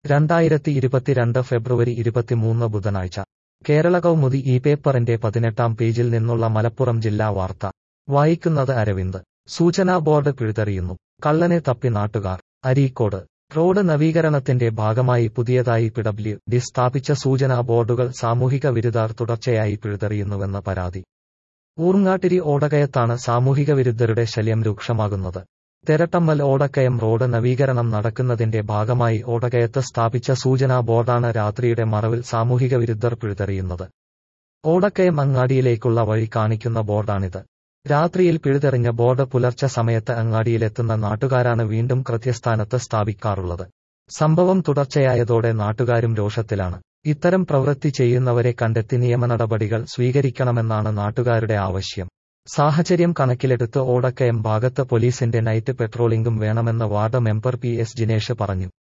രണ്ടായിരത്തി ഇരുപത്തിരണ്ട് ഫെബ്രുവരി ഇരുപത്തിമൂന്ന് ബുധനാഴ്ച കേരള കൗമുദി ഈ പേപ്പറിന്റെ പതിനെട്ടാം പേജിൽ നിന്നുള്ള മലപ്പുറം ജില്ലാ വാർത്ത വായിക്കുന്നത് അരവിന്ദ് സൂചനാ ബോർഡ് പിഴുതെറിയുന്നു കള്ളനെ തപ്പി നാട്ടുകാർ അരീക്കോട് റോഡ് നവീകരണത്തിന്റെ ഭാഗമായി പുതിയതായി പിഡബ്ല്യു ഡി സ്ഥാപിച്ച സൂചനാ ബോർഡുകൾ സാമൂഹിക വിരുദ്ധർ തുടർച്ചയായി പിഴുതെറിയുന്നുവെന്ന് പരാതി ഊർങ്ങാട്ടിരി ഓടകയത്താണ് സാമൂഹിക വിരുദ്ധരുടെ ശല്യം രൂക്ഷമാകുന്നത് തെരട്ടമ്മൽ ഓടക്കയം റോഡ് നവീകരണം നടക്കുന്നതിന്റെ ഭാഗമായി ഓടകയത്ത് സ്ഥാപിച്ച സൂചനാ ബോർഡാണ് രാത്രിയുടെ മറവിൽ സാമൂഹിക വിരുദ്ധർ പിഴുതെറിയുന്നത് ഓടക്കയം അങ്ങാടിയിലേക്കുള്ള വഴി കാണിക്കുന്ന ബോർഡാണിത് രാത്രിയിൽ പിഴുതെറിഞ്ഞ ബോർഡ് പുലർച്ചെ സമയത്ത് അങ്ങാടിയിലെത്തുന്ന നാട്ടുകാരാണ് വീണ്ടും കൃത്യസ്ഥാനത്ത് സ്ഥാപിക്കാറുള്ളത് സംഭവം തുടർച്ചയായതോടെ നാട്ടുകാരും രോഷത്തിലാണ് ഇത്തരം പ്രവൃത്തി ചെയ്യുന്നവരെ കണ്ടെത്തി നിയമ നടപടികൾ സ്വീകരിക്കണമെന്നാണ് നാട്ടുകാരുടെ ആവശ്യം സാഹചര്യം കണക്കിലെടുത്ത് ഓടക്കയം ഭാഗത്ത് പോലീസിന്റെ നൈറ്റ് പെട്രോളിംഗും വേണമെന്ന് ward member P S Jinesh പറഞ്ഞു